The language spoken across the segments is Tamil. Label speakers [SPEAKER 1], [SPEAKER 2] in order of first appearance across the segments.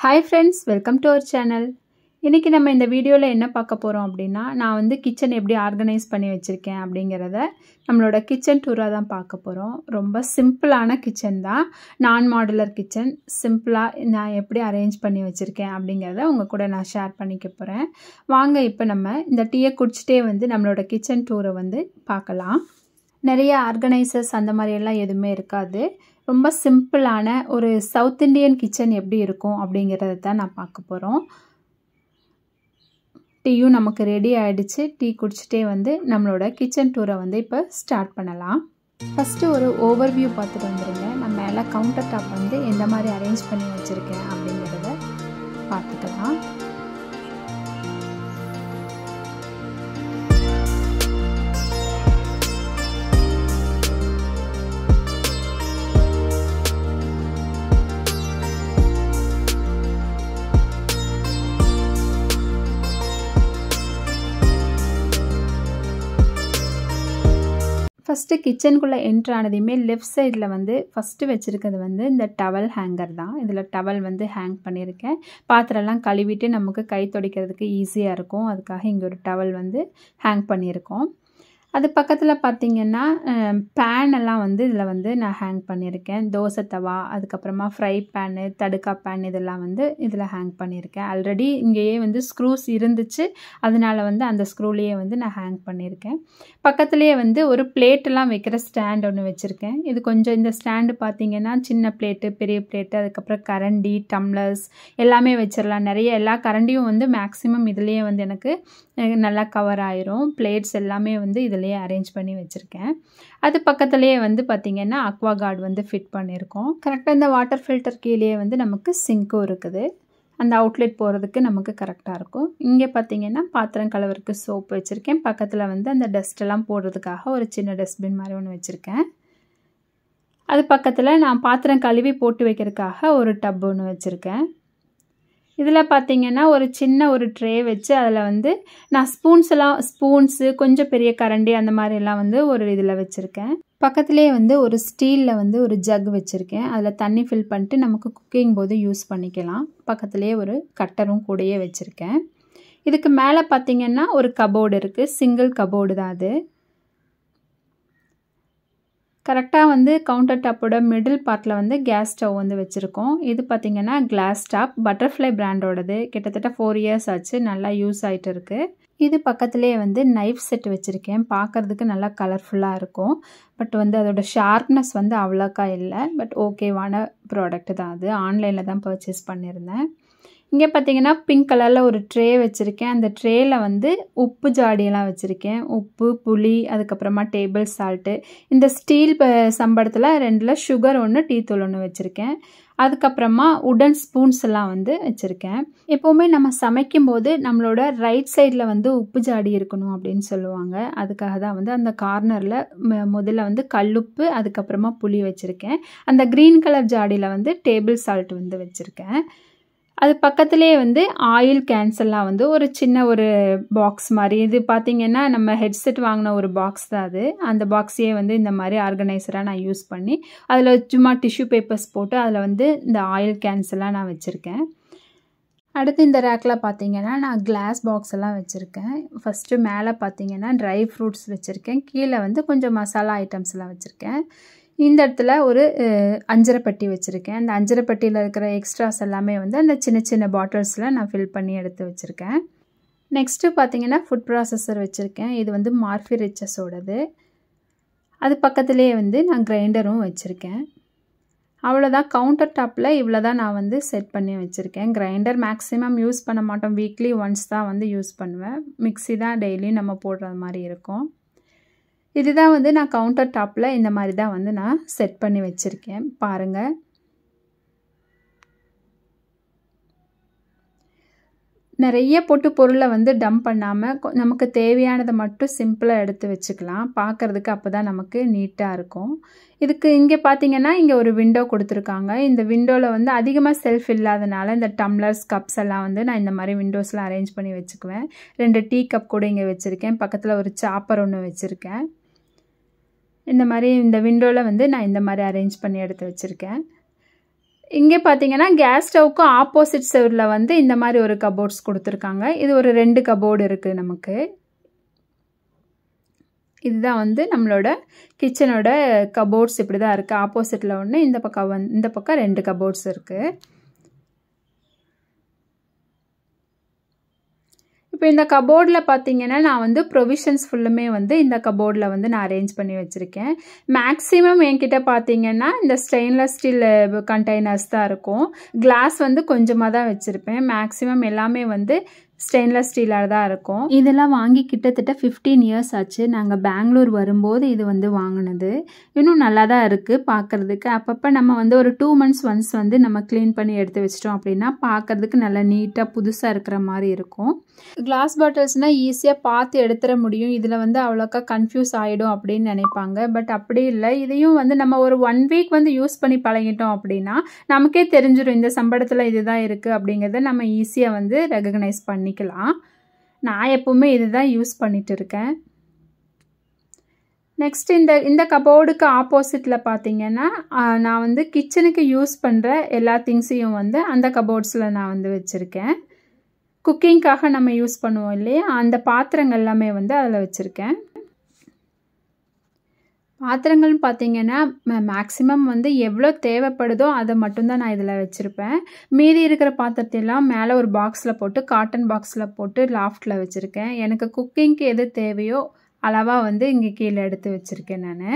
[SPEAKER 1] hi friends welcome to our channel இன்றைக்கி நம்ம இந்த வீடியோவில் என்ன பார்க்க போகிறோம் அப்படின்னா நான் வந்து கிச்சன் எப்படி ஆர்கனைஸ் பண்ணி வச்சுருக்கேன் அப்படிங்கிறத நம்மளோட கிச்சன் டூராக தான் பார்க்க போகிறோம் ரொம்ப சிம்பிளான கிச்சன் தான் நான் மாடுலர் கிச்சன் சிம்பிளாக நான் எப்படி அரேஞ்ச் பண்ணி வச்சுருக்கேன் அப்படிங்கிறத உங்கள் கூட நான் ஷேர் பண்ணிக்க போகிறேன் வாங்க இப்போ நம்ம இந்த டீயை குடிச்சிட்டே வந்து நம்மளோட கிச்சன் டூரை வந்து பார்க்கலாம் நிறைய ஆர்கனைசர்ஸ் அந்த மாதிரியெல்லாம் எதுவுமே இருக்காது ரொம்ப சிம்பிளான ஒரு சவுத் இண்டியன் கிச்சன் எப்படி இருக்கும் அப்படிங்கிறத தான் நான் பார்க்க போகிறோம் டீயும் நமக்கு ரெடி ஆகிடுச்சு டீ குடிச்சிட்டே வந்து நம்மளோட கிச்சன் டூரை வந்து இப்போ ஸ்டார்ட் பண்ணலாம் ஃபஸ்ட்டு ஒரு ஓவர்வியூ பார்த்துட்டு வந்துடுங்க நான் மேலே கவுண்டர் டாப் வந்து எந்த மாதிரி அரேஞ்ச் பண்ணி வச்சுருக்கேன் அப்படிங்கிறத பார்த்துக்கலாம் ஃபஸ்ட்டு கிச்சனுக்குள்ளே என்ட்ரு ஆனதையுமே லெஃப்ட் சைடில் வந்து ஃபஸ்ட்டு வச்சுருக்கிறது வந்து இந்த டவல் ஹேங்கர் தான் இதில் டவல் வந்து ஹேங் பண்ணியிருக்கேன் பாத்திரம்லாம் கழுவிட்டு நமக்கு கை துடைக்கிறதுக்கு ஈஸியாக இருக்கும் அதுக்காக இங்கே ஒரு டவல் வந்து ஹேங் பண்ணியிருக்கோம் அது பக்கத்தில் பார்த்திங்கன்னா பேன் எல்லாம் வந்து இதில் வந்து நான் ஹேங் பண்ணியிருக்கேன் தோசை தவா அதுக்கப்புறமா ஃப்ரை பேனு தடுக்கா பேன் இதெல்லாம் வந்து இதில் ஹேங் பண்ணியிருக்கேன் ஆல்ரெடி இங்கேயே வந்து ஸ்க்ரூஸ் இருந்துச்சு அதனால் வந்து அந்த ஸ்க்ரூலேயே வந்து நான் ஹேங் பண்ணியிருக்கேன் பக்கத்துலேயே வந்து ஒரு பிளேட்டெல்லாம் வைக்கிற ஸ்டாண்ட் ஒன்று வச்சுருக்கேன் இது கொஞ்சம் இந்த ஸ்டாண்டு பார்த்திங்கன்னா சின்ன பிளேட்டு பெரிய பிளேட்டு அதுக்கப்புறம் கரண்டி டம்ளர்ஸ் எல்லாமே வச்சிடலாம் நிறைய எல்லா கரண்டியும் வந்து மேக்ஸிமம் இதுலேயே வந்து எனக்கு நல்லா கவர் ஆயிரும் பிளேட்ஸ் எல்லாமே வந்து இதிலேயே அரேஞ்ச் பண்ணி வச்சுருக்கேன் அது பக்கத்துலேயே வந்து பார்த்திங்கன்னா அக்வா கார்டு வந்து ஃபிட் பண்ணியிருக்கோம் கரெக்டாக இந்த வாட்டர் ஃபில்டர் கீழே வந்து நமக்கு சிங்க்கும் இருக்குது அந்த அவுட்லெட் போகிறதுக்கு நமக்கு கரெக்டாக இருக்கும் இங்கே பார்த்தீங்கன்னா பாத்திரம் கலவருக்கு சோப்பு வச்சுருக்கேன் பக்கத்தில் வந்து அந்த டஸ்ட்டெல்லாம் போடுறதுக்காக ஒரு சின்ன டஸ்ட்பின் மாதிரி ஒன்று வச்சுருக்கேன் அது பக்கத்தில் நான் பாத்திரம் கழுவி போட்டு வைக்கிறதுக்காக ஒரு டப் ஒன்று வச்சுருக்கேன் இதில் பார்த்தீங்கன்னா ஒரு சின்ன ஒரு ட்ரே வச்சு அதில் வந்து நான் ஸ்பூன்ஸ் எல்லாம் ஸ்பூன்ஸு கொஞ்சம் பெரிய கரண்டி அந்த மாதிரிலாம் வந்து ஒரு இதில் வச்சுருக்கேன் பக்கத்துலேயே வந்து ஒரு ஸ்டீலில் வந்து ஒரு ஜக் வச்சுருக்கேன் அதில் தண்ணி ஃபில் பண்ணிட்டு நமக்கு குக்கிங் போது யூஸ் பண்ணிக்கலாம் பக்கத்துலேயே ஒரு கட்டரும் கூடயே வச்சுருக்கேன் இதுக்கு மேலே பார்த்திங்கன்னா ஒரு கபோர்டு இருக்குது சிங்கிள் கபோர்டு தான் அது கரெக்டாக வந்து கவுண்டர் டாப்போட மிடில் பார்ட்டில் வந்து கேஸ் ஸ்டவ் வந்து வச்சுருக்கோம் இது பார்த்திங்கன்னா கிளாஸ் டாப் பட்டர்ஃப்ளை பிராண்டோடது கிட்டத்தட்ட ஃபோர் இயர்ஸ் ஆச்சு நல்லா யூஸ் ஆகிட்டு இருக்குது இது பக்கத்துலேயே வந்து நைஃப் செட் வச்சுருக்கேன் பார்க்குறதுக்கு நல்லா கலர்ஃபுல்லாக இருக்கும் பட் வந்து அதோட ஷார்ப்னஸ் வந்து அவ்வளோக்கா இல்லை பட் ஓகேவான ப்ராடக்ட் தான் அது ஆன்லைனில் தான் பர்ச்சேஸ் பண்ணியிருந்தேன் இங்கே பார்த்தீங்கன்னா பிங்க் கலரில் ஒரு ட்ரே வச்சுருக்கேன் அந்த ட்ரேயில் வந்து உப்பு ஜாடியெல்லாம் வச்சுருக்கேன் உப்பு புளி அதுக்கப்புறமா டேபிள் சால்ட்டு இந்த ஸ்டீல் சம்பளத்தில் ரெண்டில் சுகர் ஒன்று டீ தூள் ஒன்று வச்சுருக்கேன் அதுக்கப்புறமா உடன் ஸ்பூன்ஸ் எல்லாம் வந்து வச்சுருக்கேன் எப்போவுமே நம்ம சமைக்கும்போது நம்மளோட ரைட் சைடில் வந்து உப்பு ஜாடி இருக்கணும் அப்படின்னு சொல்லுவாங்க அதுக்காக தான் வந்து அந்த கார்னரில் முதல்ல வந்து கல்லுப்பு அதுக்கப்புறமா புளி வச்சுருக்கேன் அந்த க்ரீன் கலர் ஜாடியில் வந்து டேபிள் சால்ட் வந்து வச்சுருக்கேன் அது பக்கத்துலேயே வந்து ஆயில் கேன்சல்லாம் வந்து ஒரு சின்ன ஒரு பாக்ஸ் மாதிரி இது பார்த்திங்கன்னா நம்ம ஹெட்செட் வாங்கின ஒரு பாக்ஸ் தான் அது அந்த பாக்ஸையே வந்து இந்த மாதிரி ஆர்கனைசராக நான் யூஸ் பண்ணி அதில் சும்மா டிஷ்யூ பேப்பர்ஸ் போட்டு அதில் வந்து இந்த ஆயில் கேன்சல்லாம் நான் வச்சுருக்கேன் அடுத்து இந்த ரேக்கில் பார்த்தீங்கன்னா நான் கிளாஸ் பாக்ஸ் எல்லாம் வச்சுருக்கேன் ஃபஸ்ட்டு மேலே பார்த்தீங்கன்னா ட்ரை ஃப்ரூட்ஸ் வச்சுருக்கேன் கீழே வந்து கொஞ்சம் மசாலா ஐட்டம்ஸ் எல்லாம் வச்சுருக்கேன் இந்த இடத்துல ஒரு அஞ்சரை பெட்டி வச்சுருக்கேன் அந்த அஞ்சரை பெட்டியில் இருக்கிற எக்ஸ்ட்ராஸ் எல்லாமே வந்து அந்த சின்ன சின்ன பாட்டில்ஸில் நான் ஃபில் பண்ணி எடுத்து வச்சுருக்கேன் நெக்ஸ்ட்டு பார்த்தீங்கன்னா ஃபுட் ப்ராசஸர் வச்சுருக்கேன் இது வந்து மார்ஃபி ரிச்சஸோடது அது பக்கத்துலேயே வந்து நான் கிரைண்டரும் வச்சுருக்கேன் அவ்வளோதான் கவுண்டர் டாப்பில் இவ்வளோ தான் நான் வந்து செட் பண்ணி வச்சுருக்கேன் கிரைண்டர் மேக்ஸிமம் யூஸ் பண்ண மாட்டோம் வீக்லி ஒன்ஸ் தான் வந்து யூஸ் பண்ணுவேன் மிக்ஸி தான் டெய்லியும் நம்ம போடுறது மாதிரி இருக்கும் இதுதான் வந்து நான் கவுண்டர் டாப்பில் இந்த மாதிரி தான் வந்து நான் செட் பண்ணி வச்சுருக்கேன் பாருங்கள் நிறைய போட்டு பொருளை வந்து டம்ப் பண்ணாமல் நமக்கு தேவையானதை மட்டும் சிம்பிளாக எடுத்து வச்சுக்கலாம் பார்க்குறதுக்கு அப்போ தான் நமக்கு நீட்டாக இருக்கும் இதுக்கு இங்கே பார்த்தீங்கன்னா இங்கே ஒரு விண்டோ கொடுத்துருக்காங்க இந்த விண்டோவில் வந்து அதிகமாக செல்ஃப் இல்லாதனால இந்த டம்ளர்ஸ் கப்ஸ் எல்லாம் வந்து நான் இந்த மாதிரி விண்டோஸ்லாம் அரேஞ்ச் பண்ணி வச்சுக்குவேன் ரெண்டு டீ கப் கூட இங்கே வச்சுருக்கேன் பக்கத்தில் ஒரு சாப்பர் ஒன்று வச்சுருக்கேன் இந்த மாதிரி இந்த விண்டோவில் வந்து நான் இந்த மாதிரி அரேஞ்ச் பண்ணி எடுத்து வச்சுருக்கேன் இங்கே பார்த்தீங்கன்னா கேஸ் ஸ்டவ்க்கு ஆப்போசிட் சைடில் வந்து இந்த மாதிரி ஒரு கபோர்ட்ஸ் கொடுத்துருக்காங்க இது ஒரு ரெண்டு கபோர்டு இருக்குது நமக்கு இதுதான் வந்து நம்மளோட கிச்சனோட கபோர்ட்ஸ் இப்படி தான் இருக்குது ஆப்போசிட்டில் ஒன்று இந்த பக்கம் வந்து இந்த பக்கம் ரெண்டு கபோர்ட்ஸ் இருக்குது இப்போ இந்த கபோர்டில் பார்த்தீங்கன்னா நான் வந்து ப்ரொவிஷன்ஸ் ஃபுல்லுமே வந்து இந்த கபோர்டில் வந்து நான் அரேஞ்ச் பண்ணி வச்சுருக்கேன் மேக்ஸிமம் என்கிட்ட பார்த்தீங்கன்னா இந்த ஸ்டெயின்லெஸ் ஸ்டீல் கண்டெய்னர்ஸ் தான் இருக்கும் கிளாஸ் வந்து கொஞ்சமாக தான் வச்சுருப்பேன் மேக்ஸிமம் எல்லாமே வந்து ஸ்டெயின்லெஸ் ஸ்டீலாக தான் இருக்கும் இதெல்லாம் வாங்கி கிட்டத்தட்ட ஃபிஃப்டீன் இயர்ஸ் ஆச்சு நாங்கள் பெங்களூர் வரும்போது இது வந்து வாங்கினது இன்னும் நல்லா தான் இருக்குது பார்க்குறதுக்கு அப்பப்போ நம்ம வந்து ஒரு டூ மந்த்ஸ் ஒன்ஸ் வந்து நம்ம க்ளீன் பண்ணி எடுத்து வச்சிட்டோம் அப்படின்னா பார்க்குறதுக்கு நல்லா நீட்டாக புதுசாக இருக்கிற மாதிரி இருக்கும் கிளாஸ் பாட்டில்ஸ்னால் ஈஸியாக பார்த்து எடுத்துட முடியும் இதில் வந்து அவ்வளோக்கா கன்ஃபியூஸ் ஆகிடும் அப்படின்னு நினைப்பாங்க பட் அப்படி இல்லை இதையும் வந்து நம்ம ஒரு ஒன் வீக் வந்து யூஸ் பண்ணி பழகிட்டோம் அப்படின்னா நமக்கே தெரிஞ்சிடும் இந்த சம்பளத்தில் இதுதான் இருக்குது அப்படிங்கிறத நம்ம ஈஸியாக வந்து ரெகக்னைஸ் பண்ணிக்கலாம் நான் எப்போவுமே இதுதான் யூஸ் பண்ணிட்டு இருக்கேன் நெக்ஸ்ட் இந்த இந்த கபோர்டுக்கு ஆப்போசிட்டில் பார்த்தீங்கன்னா நான் வந்து கிச்சனுக்கு யூஸ் பண்ணுற எல்லா திங்ஸையும் வந்து அந்த கபோர்ட்ஸில் நான் வந்து வச்சுருக்கேன் குக்கிங்காக நம்ம யூஸ் பண்ணுவோம் இல்லையா அந்த பாத்திரங்கள் எல்லாமே வந்து அதில் வச்சுருக்கேன் பாத்திரங்கள்னு பார்த்தீங்கன்னா மேக்ஸிமம் வந்து எவ்வளோ தேவைப்படுதோ அதை மட்டும்தான் நான் இதில் வச்சுருப்பேன் மீதி இருக்கிற பாத்திரத்தையெல்லாம் மேலே ஒரு பாக்ஸில் போட்டு காட்டன் பாக்ஸில் போட்டு லாஃப்டில் வச்சுருக்கேன் எனக்கு குக்கிங்க்கு எது தேவையோ அளவாக வந்து இங்கே கீழே எடுத்து வச்சுருக்கேன் நான்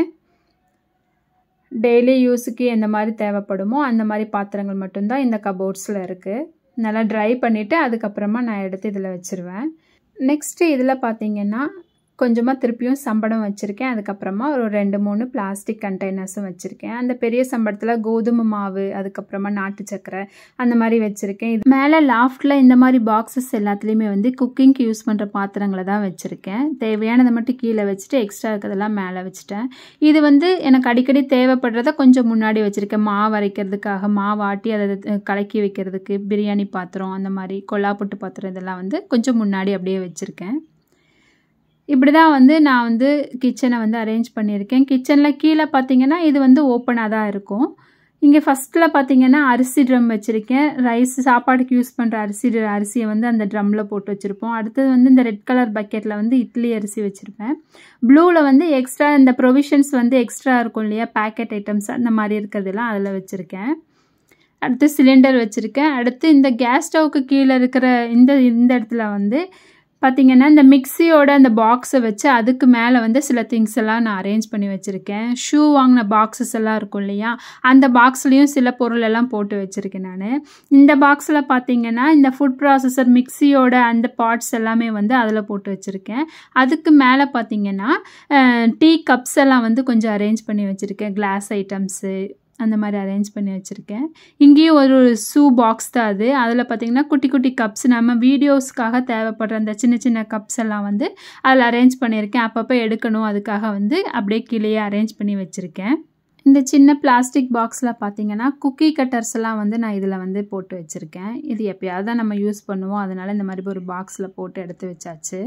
[SPEAKER 1] டெய்லி யூஸுக்கு எந்த மாதிரி தேவைப்படுமோ அந்த மாதிரி பாத்திரங்கள் மட்டும்தான் இந்த கபோர்ட்ஸில் இருக்குது நல்லா ட்ரை பண்ணிவிட்டு அதுக்கப்புறமா நான் எடுத்து இதில் வச்சுருவேன் நெக்ஸ்ட்டு இதில் பார்த்தீங்கன்னா கொஞ்சமாக திருப்பியும் சம்படம் வச்சுருக்கேன் அதுக்கப்புறமா ஒரு ரெண்டு மூணு பிளாஸ்டிக் கண்டெய்னர்ஸும் வச்சுருக்கேன் அந்த பெரிய சம்பளத்தில் கோதுமை மாவு அதுக்கப்புறமா நாட்டு சக்கரை அந்த மாதிரி வச்சுருக்கேன் இது மேலே லாஃப்டில் இந்த மாதிரி பாக்ஸஸ் எல்லாத்துலேயுமே வந்து குக்கிங்க்கு யூஸ் பண்ணுற பாத்திரங்களை தான் வச்சுருக்கேன் தேவையானதை மட்டும் கீழே வச்சுட்டு எக்ஸ்ட்ரா இருக்கிறதெல்லாம் மேலே வச்சுட்டேன் இது வந்து எனக்கு அடிக்கடி தேவைப்படுறத கொஞ்சம் முன்னாடி வச்சுருக்கேன் மாவு அரைக்கிறதுக்காக மாவு ஆட்டி அதை கலக்கி வைக்கிறதுக்கு பிரியாணி பாத்திரம் அந்த மாதிரி கொல்லாப்புட்டு பாத்திரம் இதெல்லாம் வந்து கொஞ்சம் முன்னாடி அப்படியே வச்சுருக்கேன் இப்படி தான் வந்து நான் வந்து கிச்சனை வந்து அரேஞ்ச் பண்ணியிருக்கேன் கிச்சனில் கீழே பார்த்தீங்கன்னா இது வந்து ஓப்பனாக தான் இருக்கும் இங்கே ஃபஸ்ட்டில் பார்த்தீங்கன்னா அரிசி ட்ரம் வச்சுருக்கேன் ரைஸ் சாப்பாடுக்கு யூஸ் பண்ணுற அரிசி அரிசியை வந்து அந்த ட்ரம்மில் போட்டு வச்சுருப்போம் அடுத்தது வந்து இந்த ரெட் கலர் பக்கெட்டில் வந்து இட்லி அரிசி வச்சுருப்பேன் ப்ளூவில் வந்து எக்ஸ்ட்ரா இந்த ப்ரொவிஷன்ஸ் வந்து எக்ஸ்ட்ரா இருக்கும் இல்லையா பேக்கெட் ஐட்டம்ஸ் அந்த மாதிரி இருக்கிறதெல்லாம் அதில் வச்சுருக்கேன் அடுத்து சிலிண்டர் வச்சுருக்கேன் அடுத்து இந்த கேஸ் ஸ்டவ்க்கு கீழே இருக்கிற இந்த இந்த இடத்துல வந்து பார்த்திங்கன்னா இந்த மிக்சியோட அந்த பாக்ஸை வச்சு அதுக்கு மேலே வந்து சில திங்ஸ் எல்லாம் நான் அரேஞ்ச் பண்ணி வச்சுருக்கேன் ஷூ வாங்கின பாக்ஸஸ் எல்லாம் இருக்கும் இல்லையா அந்த பாக்ஸ்லேயும் சில பொருள் எல்லாம் போட்டு வச்சுருக்கேன் நான் இந்த பாக்ஸில் பார்த்தீங்கன்னா இந்த ஃபுட் ப்ராசஸர் மிக்சியோட அந்த பார்ட்ஸ் எல்லாமே வந்து அதில் போட்டு வச்சுருக்கேன் அதுக்கு மேலே பார்த்தீங்கன்னா டீ கப்ஸ் எல்லாம் வந்து கொஞ்சம் அரேஞ்ச் பண்ணி வச்சுருக்கேன் கிளாஸ் ஐட்டம்ஸு அந்த மாதிரி அரேஞ்ச் பண்ணி வச்சுருக்கேன் இங்கேயும் ஒரு ஷூ பாக்ஸ் தான் அது அதில் பார்த்திங்கன்னா குட்டி குட்டி கப்ஸ் நம்ம வீடியோஸ்க்காக தேவைப்படுற அந்த சின்ன சின்ன கப்ஸ் எல்லாம் வந்து அதில் அரேஞ்ச் பண்ணியிருக்கேன் அப்பப்போ எடுக்கணும் அதுக்காக வந்து அப்படியே கீழேயே அரேஞ்ச் பண்ணி வச்சுருக்கேன் இந்த சின்ன பிளாஸ்டிக் பாக்ஸில் பார்த்தீங்கன்னா குக்கி கட்டர்ஸ் எல்லாம் வந்து நான் இதில் வந்து போட்டு வச்சுருக்கேன் இது எப்பயாவது தான் நம்ம யூஸ் பண்ணுவோம் அதனால் இந்த மாதிரி ஒரு பாக்ஸில் போட்டு எடுத்து வச்சாச்சு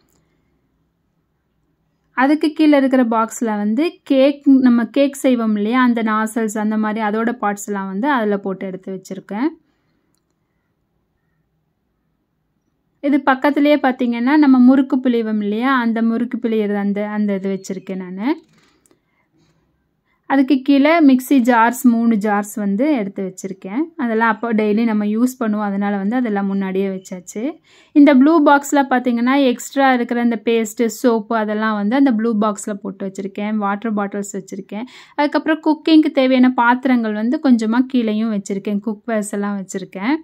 [SPEAKER 1] அதுக்கு கீழே இருக்கிற பாக்ஸில் வந்து கேக் நம்ம கேக் செய்வோம் இல்லையா அந்த நாசல்ஸ் அந்த மாதிரி அதோட பார்ட்ஸ்லாம் வந்து அதில் போட்டு எடுத்து வச்சுருக்கேன் இது பக்கத்துலேயே பார்த்தீங்கன்னா நம்ம முறுக்கு பிழிவோம் இல்லையா அந்த முறுக்கு பிழியிறது அந்த அந்த இது வச்சுருக்கேன் நான் அதுக்கு கீழே மிக்சி ஜார்ஸ் மூணு ஜார்ஸ் வந்து எடுத்து வச்சுருக்கேன் அதெல்லாம் அப்போ டெய்லி நம்ம யூஸ் பண்ணுவோம் அதனால் வந்து அதெல்லாம் முன்னாடியே வச்சாச்சு இந்த ப்ளூ பாக்ஸில் பார்த்தீங்கன்னா எக்ஸ்ட்ரா இருக்கிற இந்த பேஸ்ட்டு சோப்பு அதெல்லாம் வந்து அந்த ப்ளூ பாக்ஸில் போட்டு வச்சுருக்கேன் வாட்டர் பாட்டில்ஸ் வச்சுருக்கேன் அதுக்கப்புறம் குக்கிங்க்கு தேவையான பாத்திரங்கள் வந்து கொஞ்சமாக கீழேயும் வச்சுருக்கேன் குக்வேர்ஸ் எல்லாம் வச்சுருக்கேன்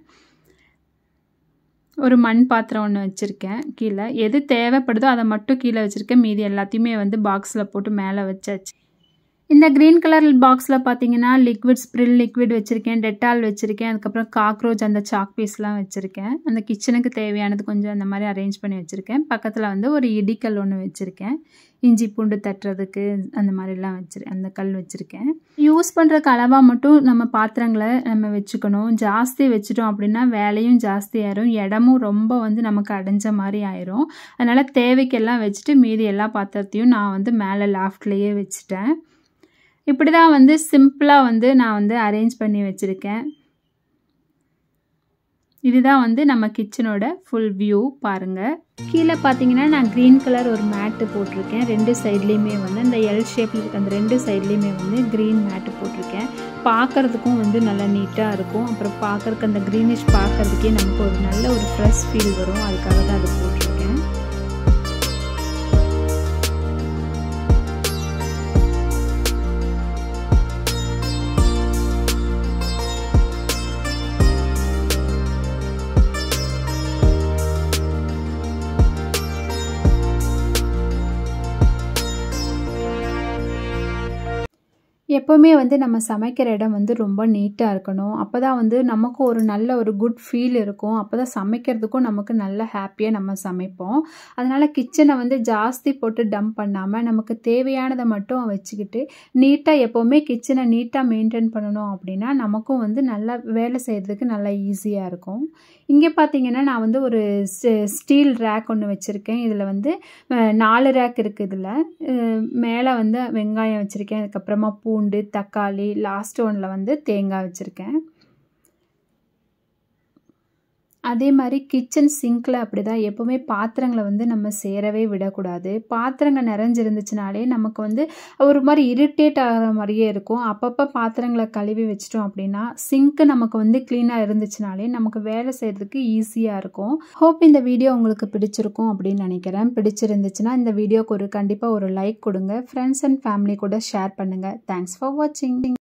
[SPEAKER 1] ஒரு மண் பாத்திரம் ஒன்று வச்சுருக்கேன் கீழே எது தேவைப்படுதோ அதை மட்டும் கீழே வச்சுருக்கேன் மீதி எல்லாத்தையுமே வந்து பாக்ஸில் போட்டு மேலே வச்சாச்சு இந்த க்ரீன் கலர் பாக்ஸில் பார்த்தீங்கன்னா லிக்விட் ஸ்ப்ரில் லிக்விட் வச்சுருக்கேன் டெட்டால் வச்சுருக்கேன் அதுக்கப்புறம் காக்ரோச் அந்த சாக் பீஸ்லாம் வச்சுருக்கேன் அந்த கிச்சனுக்கு தேவையானது கொஞ்சம் அந்த மாதிரி அரேஞ்ச் பண்ணி வச்சுருக்கேன் பக்கத்தில் வந்து ஒரு இடிக்கல் ஒன்று வச்சுருக்கேன் இஞ்சி பூண்டு தட்டுறதுக்கு அந்த மாதிரிலாம் வச்சிரு அந்த கல் வச்சுருக்கேன் யூஸ் பண்ணுறக்கு அளவாக மட்டும் நம்ம பாத்திரங்களை நம்ம வச்சுக்கணும் ஜாஸ்தி வச்சுட்டோம் அப்படின்னா வேலையும் ஜாஸ்தி ஆயிரும் இடமும் ரொம்ப வந்து நமக்கு அடைஞ்ச மாதிரி ஆயிரும் அதனால் தேவைக்கெல்லாம் வச்சுட்டு மீதி எல்லா பாத்திரத்தையும் நான் வந்து மேலே லாஃப்ட்லேயே வச்சுட்டேன் இப்படி தான் வந்து சிம்பிளாக வந்து நான் வந்து அரேஞ்ச் பண்ணி வச்சுருக்கேன் இதுதான் வந்து நம்ம கிச்சனோட ஃபுல் வியூ பாருங்கள் கீழே பார்த்தீங்கன்னா நான் க்ரீன் கலர் ஒரு மேட்டு போட்டிருக்கேன் ரெண்டு சைட்லேயுமே வந்து அந்த எல் ஷேப்பில் இருக்க அந்த ரெண்டு சைட்லேயுமே வந்து க்ரீன் மேட்டு போட்டிருக்கேன் பார்க்குறதுக்கும் வந்து நல்லா நீட்டாக இருக்கும் அப்புறம் பார்க்குறக்கு அந்த க்ரீனிஷ் பார்க்குறதுக்கே நமக்கு ஒரு நல்ல ஒரு ஃப்ரெஷ் ஃபீல் வரும் அதுக்காக தான் அது போட்டிருக்கேன் எப்போவுமே வந்து நம்ம சமைக்கிற இடம் வந்து ரொம்ப நீட்டாக இருக்கணும் அப்போ தான் வந்து நமக்கு ஒரு நல்ல ஒரு குட் ஃபீல் இருக்கும் அப்போ தான் சமைக்கிறதுக்கும் நமக்கு நல்ல ஹாப்பியாக நம்ம சமைப்போம் அதனால் கிச்சனை வந்து ஜாஸ்தி போட்டு டம்ப் பண்ணாமல் நமக்கு தேவையானதை மட்டும் வச்சுக்கிட்டு நீட்டாக எப்போவுமே கிச்சனை நீட்டாக மெயின்டைன் பண்ணணும் அப்படின்னா நமக்கும் வந்து நல்லா வேலை செய்கிறதுக்கு நல்லா ஈஸியாக இருக்கும் இங்கே பார்த்தீங்கன்னா நான் வந்து ஒரு ஸ்டீல் ரேக் ஒன்று வச்சுருக்கேன் இதில் வந்து நாலு ரேக் இருக்குது இதில் மேலே வந்து வெங்காயம் வச்சுருக்கேன் அதுக்கப்புறமா பூண்டு தக்காளி லாஸ்ட் ஒன்றில் வந்து தேங்காய் வச்சுருக்கேன் அதே மாதிரி கிச்சன் சிங்கில் அப்படி தான் எப்போவுமே பாத்திரங்களை வந்து நம்ம சேரவே விடக்கூடாது பாத்திரங்கள் நிறைஞ்சிருந்துச்சுனாலே நமக்கு வந்து ஒரு மாதிரி இரிட்டேட் ஆகிற மாதிரியே இருக்கும் அப்பப்போ பாத்திரங்களை கழுவி வச்சிட்டோம் அப்படின்னா சிங்க்கு நமக்கு வந்து க்ளீனாக இருந்துச்சுனாலே நமக்கு வேலை செய்கிறதுக்கு ஈஸியாக இருக்கும் ஹோப் இந்த வீடியோ உங்களுக்கு பிடிச்சிருக்கும் அப்படின்னு நினைக்கிறேன் பிடிச்சிருந்துச்சுன்னா இந்த வீடியோக்கு ஒரு கண்டிப்பாக ஒரு லைக் கொடுங்க ஃப்ரெண்ட்ஸ் அண்ட் ஃபேமிலி கூட ஷேர் பண்ணுங்கள் தேங்க்ஸ் ஃபார் வாட்சிங்